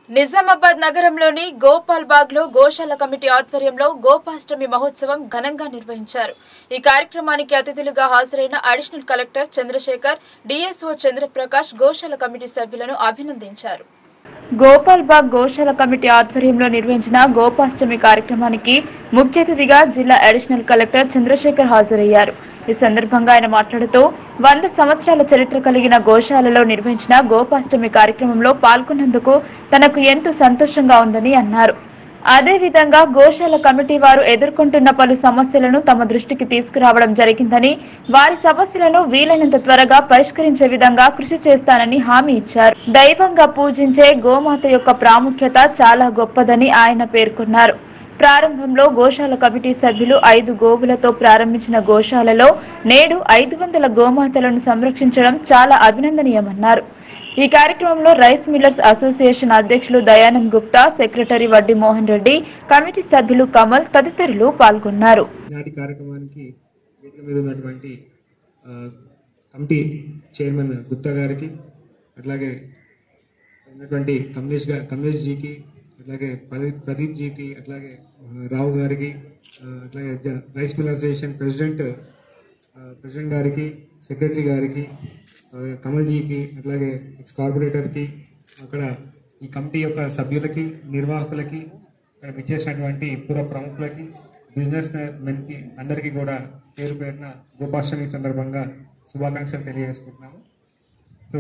నిజామాబాద్ నగరంలోని గోపాల్ బాగ్ లో గోశాల కమిటీ ఆధ్వర్యంలో గోపాష్టమి మహోత్సవం ఘనంగా నిర్వహించారు ఈ కార్యక్రమానికి అతిథులుగా హాజరైన additional collector Chandrasekhar DSO Chandraprakash గోశాల కమిటీ సభ్యులను అభినందించారు గోపాల్ బాగ్ గోశాల కమిటీ ఆధ్వర్యంలో నిర్వహించిన గోపాష్టమి కార్యక్రమానికి ముఖ్య అతిథిగా జిల్లా అడిషనల్ కలెక్టర్ చంద్రశేఖర్ హాజరయ్యారు ఈ సందర్భంగా ఆయన మాట్లాడుతూ వంద సంవత్సరాల చరిత్ర కలిగిన గోశాలలో నిర్వహించిన గోపాష్టమి కార్యక్రమంలో పాల్గొన్నందుకు తనకు ఎంతో సంతోషంగా ఉందని అన్నారు అదేవిధంగా గోశాల కమిటీ వారు ఎదుర్కొంటున్న పలు సమస్యలను తమ దృష్టికి తీసుకురావడం జరిగిందని వారి సమస్యలను వీలైనంత త్వరగా పరిష్కరించే విధంగా కృషి చేస్తానని హామీ ఇచ్చారు దైవంగా పూజించే గోమాత యొక్క ప్రాముఖ్యత చాలా గొప్పదని ఆయన పేర్కొన్నారు ప్రారంభంలో గోశాల కమిటీ సభ్యులు ఐదు గోవులతో ప్రారంభించిన గోశాలలో నేడు ఐదు వందల గోమాతలను సంరక్షించడం చాలా అభినందనీయమన్నారు ఈ కార్యక్రమంలో రైస్ మిల్లర్స్ అసోసియేషన్ అధ్యక్షులు దయానంద్ గుప్తా సెక్రటరీ వడ్డీ మోహన్ రెడ్డి కమిటీ సభ్యులు కమల్ తదితరులు పాల్గొన్నారు ఈనాటి కార్యక్రమానికి వేదిక మీద ఉన్నటువంటి ఆ, కమిటీ చైర్మన్ గుప్తా గారికి అట్లాగే ఉన్నటువంటి కమలేష్ గా కమలేష్ జీకి అట్లాగే ప్రదీప్ ప్రదీప్ జీకి అట్లాగే ఆ, రావు గారికి ఆ, అట్లాగే జ- రైస్ మిల్ అసోసియేషన్ ప్రెసిడెంట్ ఆ, ప్రెసిడెంట్ గారికి సెక్రటరీ గారికి ఆ, కమల్ జీకి అట్లాగే ఎక్స్ కార్పొరేటర్కి అక్కడ ఈ కమిటీ యొక్క సభ్యులకి నిర్వాహకులకి ఇక్కడ విచ్చేసినటువంటి పూర్వ ప్రముఖులకి బిజినెస్ మెన్కి అందరికీ కూడా పేరు పేరున గోపాష్టమి సందర్భంగా శుభాకాంక్షలు తెలియజేసుకుంటున్నాము సో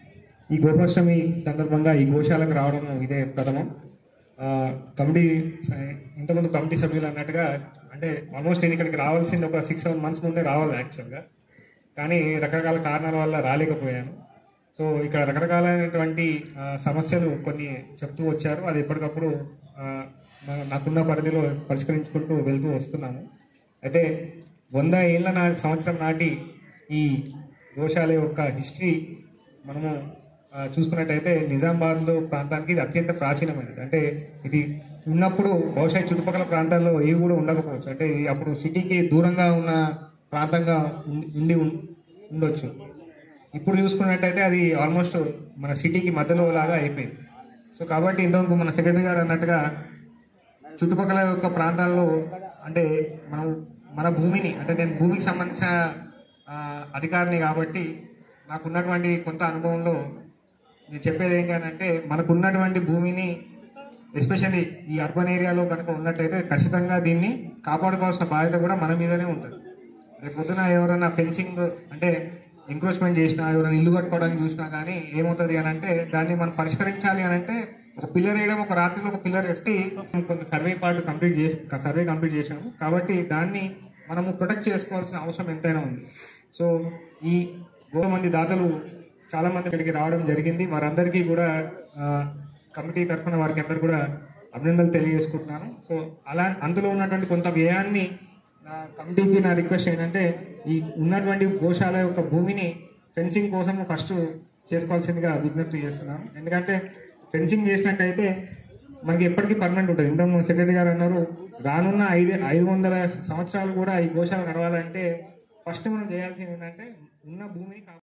ఈ గోపాష్టమి సందర్భంగా ఈ గోశాలకు రావడం ఇదే ప్రథమం ఆ, కమిటీ స- ఇంతకుముందు కమిటీ సభ్యులు అన్నట్టుగా అంటే ఆల్మోస్ట్ నేను ఇక్కడికి రావాల్సింది ఒక సిక్స్ సెవెన్ మంత్స్ ముందే రావాలి యాక్చువల్గా కానీ రకరకాల కారణాల వల్ల రాలేకపోయాను సో ఇక్కడ రకరకాలైనటువంటి ఆ, సమస్యలు కొన్ని చెప్తూ వచ్చారు అది ఎప్పటికప్పుడు ఆ, నా- నాకున్న పరిధిలో పరిష్కరించుకుంటూ వెళ్తూ వస్తున్నాము అయితే వంద ఏళ్ళ నా సంవత్సరం నాటి ఈ గోశాల యొక్క హిస్టరీ మనము ఆ, చూసుకున్నట్టయితే నిజామాబాద్లో ప్రాంతానికి ఇది అత్యంత ప్రాచీనమైనది అంటే ఇది ఉన్నప్పుడు బహుశా ఈ చుట్టుపక్కల ప్రాంతాల్లో ఏవి కూడా ఉండకపోవచ్చు అంటే ఇది అప్పుడు సిటీకి దూరంగా ఉన్న ప్రాంతంగా ఉండి- ఉండి ఉం- ఉండొచ్చు ఇప్పుడు చూసుకున్నట్టయితే అది ఆల్మోస్ట్ మన సిటీకి మధ్యలో లాగా అయిపోయింది సో కాబట్టి ఇంతకు మన సెక్రటరీ గారు అన్నట్టుగా చుట్టుపక్కల యొక్క ప్రాంతాల్లో అంటే మనం మన భూమిని అంటే నేను భూమికి సంబంధించిన ఆ, అధికారిని కాబట్టి నాకున్నటువంటి కొంత అనుభవంలో నేను చెప్పేది ఏంటి అని అంటే మనకు ఉన్నటువంటి భూమిని ఎస్పెషల్లీ ఈ అర్బన్ ఏరియాలో కనుక ఉన్నట్టయితే ఖచ్చితంగా దీన్ని కాపాడుకోవాల్సిన బాధ్యత కూడా మన మీదనే ఉంటుంది రేపు పొద్దున ఎవరైనా ఫెన్సింగ్ అంటే ఎంక్రోచ్మెంట్ చేసినా ఎవరైనా ఇల్లు కట్టుకోవడానికి చూసినా కానీ ఏమవుతుంది అని అంటే దాన్ని మనం పరిష్కరించాలి అని అంటే ఒక పిల్లర్ వేయడం ఒక రాత్రిలో ఒక పిల్లర్ వేస్తే కొంత సర్వే పార్ట్ కంప్లీట్ చేసి సర్వే కంప్లీట్ చేసాము కాబట్టి దాన్ని మనము ప్రొటెక్ట్ చేసుకోవాల్సిన అవసరం ఎంతైనా ఉంది సో ఈ గోడ మంది దాతలు చాలా మంది ఇక్కడికి రావడం జరిగింది వారందరికీ కూడా ఆ, కమిటీ తరఫున వారికి అందరు కూడా అభినందనలు తెలియజేసుకుంటున్నాను సో అలా అందులో ఉన్నటువంటి కొంత వ్యయాన్ని నా కమిటీకి నా రిక్వెస్ట్ ఏంటంటే ఈ ఉన్నటువంటి గోశాల యొక్క భూమిని ఫెన్సింగ్ కోసం ఫస్ట్ చేసుకోవాల్సిందిగా విజ్ఞప్తి చేస్తున్నాను ఎందుకంటే ఫెన్సింగ్ చేసినట్టయితే మనకి ఎప్పటికీ పర్మనెంట్ ఉంటుంది ఇంతకు సెక్రటరీ గారు అన్నారు రానున్న ఐదు ఐదు వందల సంవత్సరాలు కూడా ఈ గోశాల నడవాలంటే ఫస్ట్ మనం చేయాల్సింది ఏంటంటే ఉన్న భూమిని కాపాడుకోవాలి.